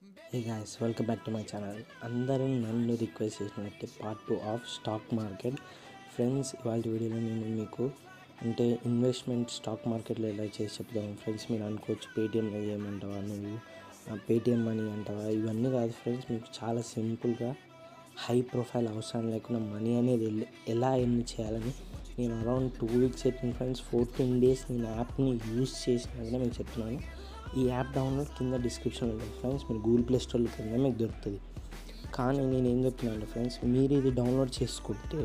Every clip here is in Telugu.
hey guys welcome back to my channel అందరూ నన్ను రిక్వెస్ట్ చేసినట్టే part two of stock market friends ఇవాళ వీడియోలో నేను మీకు అంటే ఇన్వెస్ట్మెంట్ స్టాక్ మార్కెట్లో ఎలా చేసి చెప్తాను ఫ్రెండ్స్ మీరు అనుకోవచ్చు పేటిఎంలో చేయమంటావా నువ్వు పేటిఎం మనీ అంటావా ఇవన్నీ కాదు ఫ్రెండ్స్ మీకు చాలా సింపుల్గా హై ప్రొఫైల్ అవసరం లేకుండా మనీ అనేది ఎల్- ఎలా ఎన్ని చేయాలని నేను అరౌండ్ టూ వీక్స్ చెప్పిన ఫ్రెండ్స్ ఫోర్టీన్ డేస్ నేను యాప్ని యూజ్ చేసినాకనే మీకు చెప్తున్నాను ఈ యాప్ డౌన్లోడ్ కింద డిస్క్రిప్షన్లో ఉంటుంది ఫ్రెండ్స్ మీరు గూగుల్ ప్లే స్టోర్లో కింద మీకు దొరుకుతుంది కానీ నేను ఏం చెప్తున్నాను ఫ్రెండ్స్ మీరు ఇది డౌన్లోడ్ చేసుకుంటే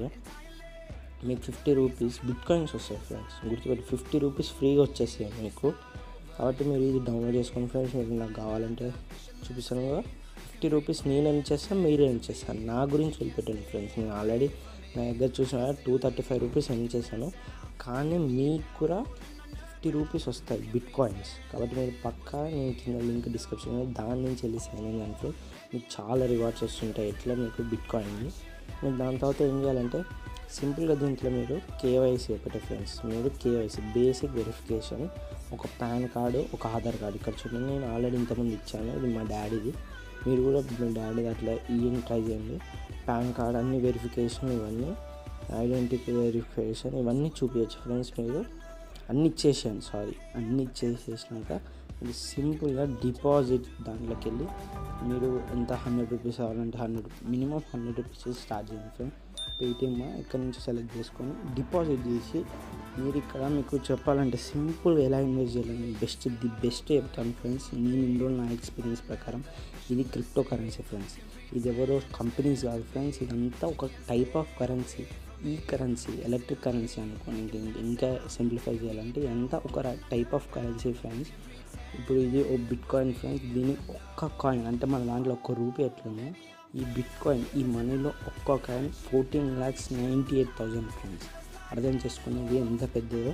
మీకు ఫిఫ్టీ రూపీస్ బిట్ కాయిన్స్ వస్తాయి ఫ్రెండ్స్ గుర్తుపెట్టి ఫిఫ్టీ రూపీస్ ఫ్రీగా వచ్చేస్తాయి మీకు కాబట్టి మీరు ఇది డౌన్లోడ్ చేసుకోండి ఫ్రెండ్స్ మీకు నాకు కావాలంటే చూపిస్తాను కదా ఫిఫ్టీ రూపీస్ నేను ఏం చేస్తాను మీరు ఏం చేస్తాను నా గురించి వదిలిపెట్టండి ఫ్రెండ్స్ నేను ఆల్రెడీ నా దగ్గర చూసిన టూ థర్టీ ఫైవ్ రూపీస్ ఏం చేశాను కానీ మీకు కూడా ఫిఫ్టీ రూపీస్ వస్తాయి బిట్ కాయిన్స్ కాబట్టి మీరు పక్కా నేను కింద లింక్ డిస్క్రిప్షన్లో దాని నుంచి వెళ్ళి సైన్ ఇన్ అంటే మీకు చాలా రివార్డ్స్ వస్తుంటాయి ఎట్లా మీకు బిట్ కాయిన్ని మీరు దాని తర్వాత ఏం చేయాలంటే సింపుల్గా దీంట్లో మీరు కేవైసీ ఒకటే ఫ్రెండ్స్ మీరు కేవైసీ బేసిక్ వెరిఫికేషన్ ఒక పాన్ కార్డు ఒక ఆధార్ కార్డు ఇక్కడ చూడండి నేను ఆల్రెడీ ఇంతకుముందు ఇచ్చాను ఇది మా డాడీది మీరు కూడా మీ డాడీది అట్లా ఇవన్నీ ట్రై చేయండి పాన్ కార్డ్ అన్ని వెరిఫికేషన్ ఇవన్నీ ఐడెంటిటీ వెరిఫికేషన్ ఇవన్నీ చూపించచ్చు ఫ్రెండ్స్ మీరు అన్ని ఇచ్చేసాను సారీ అన్ని ఇచ్చేసేసినాక ఇది సింపుల్గా డిపాజిట్ దాంట్లోకి వెళ్ళి మీరు ఎంత హండ్రెడ్ రూపీస్ కావాలంటే hundred minimum hundred rupees start చేయండి ఫ్రెండ్ పేటిఎం ఇక్కడ నుంచి సెలెక్ట్ చేసుకొని డిపాజిట్ చేసి మీరు ఇక్కడ మీకు చెప్పాలంటే సింపుల్గా ఎలా ఇన్వెస్ట్ చేయాలని బెస్ట్ ది బెస్ట్ చెప్తాను ఫ్రెండ్స్ నేను ఇన్ని రోజులు నా ఎక్స్పీరియన్స్ ప్రకారం ఇది క్రిప్టో కరెన్సీ ఫ్రెండ్స్ ఇది ఎవరో కంపెనీస్ కాదు ఫ్రెండ్స్ ఇదంతా ఒక టైప్ ఆఫ్ కరెన్సీ ఈ కరెన్సీ ఎలక్ట్రిక్ కరెన్సీ అనుకోండి ఇంక- ఇంకా సింప్లిఫై చేయాలంటే ఇదంతా ఒక టైప్ ఆఫ్ కరెన్సీ ఫ్రెండ్స్ ఇప్పుడు ఇది ఓ బిట్ కాయిన్ ఫ్రెండ్స్ దీని ఒక్క కాయిన్ అంటే మన దాంట్లో ఒక్క రూపీ ఎట్లుందో ఈ బిట్ కాయిన్ ఈ మనీలో ఒక్క coin fourteen lakhs ninety eight thousand friends అర్థం చేసుకునేది ఎంత పెద్దదో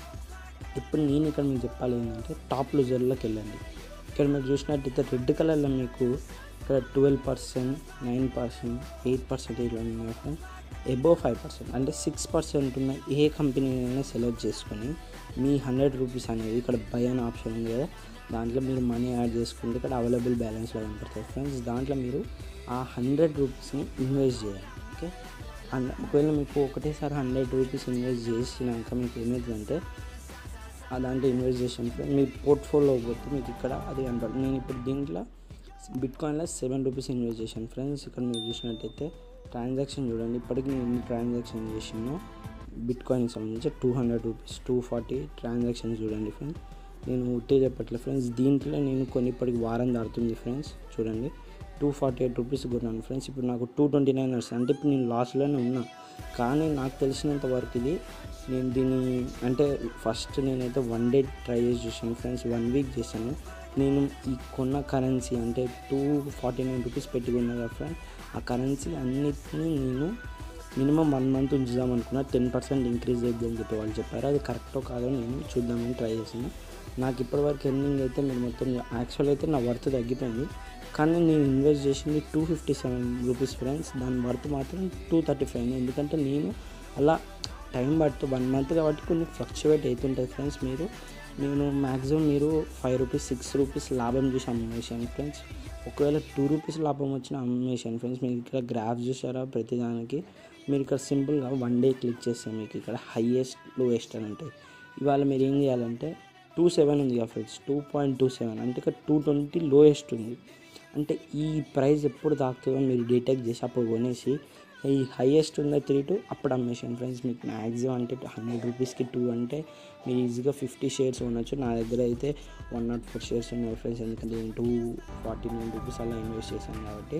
ఇప్పుడు నేను ఇక్కడ మీకు చెప్పాలి ఏంటంటే టాప్ లూజర్లోకి వెళ్ళండి ఇక్కడ మీరు చూసినట్టయితే రెడ్ కలర్లో మీకు ఇక్కడ twelve percent nine percent eight పర్సెంటేజ్లో ఉన్నాయి ఫ్రెండ్స్ ఎబోవ్ ఫైవ్ పర్సెంట్ అంటే సిక్స్ పర్సెంట్ ఉన్న ఏ కంపెనీనైనా సెలెక్ట్ చేసుకొని మీ హండ్రెడ్ రూపీస్ అనేది ఇక్కడ బై అనే ఆప్షన్ ఉంది కదా దాంట్లో మీరు మనీ యాడ్ చేసుకుంటే ఇక్కడ అవైలబుల్ బ్యాలెన్స్లో కనపడుతుంది ఫ్రెండ్స్ దాంట్లో మీరు ఆ హండ్రెడ్ రూపీస్ని ఇన్వెస్ట్ చేయాలి ఓకే అండ్ ఒకవేళ మీకు ఒకటేసారి హండ్రెడ్ రూపీస్ ఇన్వెస్ట్ చేసినాక మీకు ఏమవుతుందంటే ఆ దాంట్లో ఇన్వెస్ట్ చేసినప్పుడు మీ పోర్ట్ఫోలియో పోతే మీకు ఇక్కడ అది కనపడుతుంది నేను ఇప్పుడు దీంట్లో బిట్ కాయిన్లో సెవెన్ రూపీస్ ఇన్వెస్ట్ చేశాను ఫ్రెండ్స్ ఇక్కడ మీరు చూసినట్టయితే ట్రాన్సాక్షన్ చూడండి ఇప్పటికి నేను ఎన్ని ట్రాన్సాక్షన్ చేసినో బిట్ కాయిన్కి సంబంధించి two hundred rupees two forty transactions చూడండి ఫ్రెండ్స్ నేను ఉట్టే చెప్పట్లే ఫ్రెండ్స్ దీంట్లో నేను కొన్ని ఇప్పటికి వారం దాడుతుంది ఫ్రెండ్స్ చూడండి టూ ఫార్టీ ఎయిట్ రూపీస్ కొన్నాను ఫ్రెండ్స్ ఇప్పుడు నాకు టూ ట్వంటీ నైన్ వస్తుంది అంటే ఇప్పుడు నేను లాస్లోనే ఉన్నా కానీ నాకు తెలిసినంత వరకు ఇది నేను దీన్ని అంటే ఫస్ట్ నేనైతే వన్ డే ట్రై చేసి చూసాను ఫ్రెండ్స్ వన్ వీక్ చేశాను నేను ఈ కొన్న కరెన్సీ అంటే టూ ఫార్టీ నైన్ రూపీస్ పెట్టుకున్నా కదా ఫ్రెండ్ ఆ కరెన్సీ అన్నిటినీ నేను మినిమం వన్ మంత్ ఉంచుదాం అనుకున్నా టెన్ పర్సెంట్ ఇంక్రీజ్ అవుద్ది అని చెప్పి వాళ్ళు చెప్పారు అది కరెక్టో కాదో నేను చూద్దామని ట్రై చేసాను నాకు ఇప్పటివరకు ఎర్నింగ్ అయితే నేను మొత్తం యాక్చువల్ అయితే నా వర్త్ తగ్గిపోయింది కానీ నేను ఇన్వెస్ట్ చేసింది two fifty seven rupees friends దాని వర్త్ మాత్రం టూ థర్టీ ఫైవ్ ఎందుకంటే నేను అలా టైం పడుతుంది వన్ మంత్ కాబట్టి కొన్ని ఫ్లక్చువేట్ అవుతుంటుంది ఫ్రెండ్స్ మీరు నేను మ్యాక్సిమం మీరు ఫైవ్ రూపీస్ సిక్స్ రూపీస్ లాభం చూసి అమ్మేసాను ఫ్రెండ్స్ ఒకవేళ టూ రూపీస్ లాభం వచ్చిన అమ్మేసాను ఫ్రెండ్స్ మీరు ఇక్కడ గ్రాఫ్ చూసారా ప్రతిదానికి మీరు ఇక్కడ సింపుల్గా వన్ డే క్లిక్ చేస్తే మీకు ఇక్కడ హైయెస్ట్ లోయెస్ట్ అని ఉంటాయి ఇవాళ మీరు ఏం చేయాలంటే టూ సెవెన్ ఉంది కదా friends two point two seven అంటే ఇక్కడ టూ ట్వంటీ లోయెస్ట్ ఉంది అంటే ఈ ప్రైస్ ఎప్పుడు తాకుతుందో మీరు డిటెక్ట్ చేసి అప్పుడు కొనేసి ఈ హైయెస్ట్ ఉందా త్రీ టూ అప్పుడు అమ్మేసాను ఫ్రెండ్స్ మీకు మ్యాక్సిమం అంటే హండ్రెడ్ రూపీస్కి టూ అంటే మీరు ఈజీగా ఫిఫ్టీ షేర్స్ కొనొచ్చు నా దగ్గర అయితే వన్ నాట్ ఫోర్ షేర్స్ ఉన్నాయి ఫ్రెండ్స్ ఎందుకంటే నేను టూ ఫార్టీ నైన్ రూపీస్ అలా ఇన్వెస్ట్ చేశాను కాబట్టి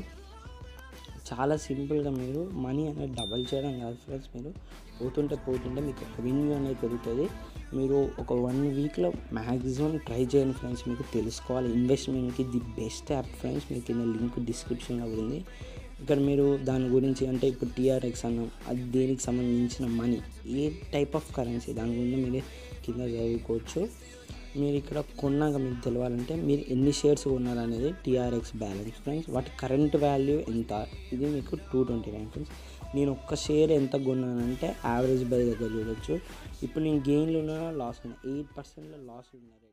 చాలా సింపుల్గా మీరు మనీ అనేది డబల్ చేయడం కాదు ఫ్రెండ్స్ మీరు పోతుంటే పోతుంటే మీకు రెవెన్యూ అనేది పెరుగుతుంది మీరు ఒక వన్ వీక్లో మ్యాక్సిమం ట్రై చేయండి ఫ్రెండ్స్ మీకు తెలుసుకోవాలి ఇన్వెస్ట్మెంట్కి ది బెస్ట్ యాప్ ఫ్రెండ్స్ మీకు కింద లింక్ డిస్క్రిప్షన్లో ఉంది ఇక్కడ మీరు దాని గురించి అంటే ఇప్పుడు టీఆర్ఎక్స్ అన్నాం అది దేనికి సంబంధించిన money a type of currency దాని గురించి మీరు కింద చదువుకోవచ్చు మీరు ఇక్కడ కొన్నాక మీకు తెలవాలంటే మీరు ఎన్ని షేర్స్ కొన్నారనేది టీఆర్ఎక్స్ బ్యాలెన్స్ ఫ్రెండ్స్ వాటి కరెంట్ వాల్యూ ఎంత ఇది మీకు టూ ట్వంటీ నైన్ ఫ్రెండ్స్ నేను ఒక్క షేర్ ఎంత కొన్నానంటే యావరేజ్ బై దగ్గర చూడొచ్చు ఇప్పుడు నేను గెయిన్లో ఉన్నా లాస్ ఉన్నా ఎయిట్ పర్సెంట్లో లాస్ ఉన్నా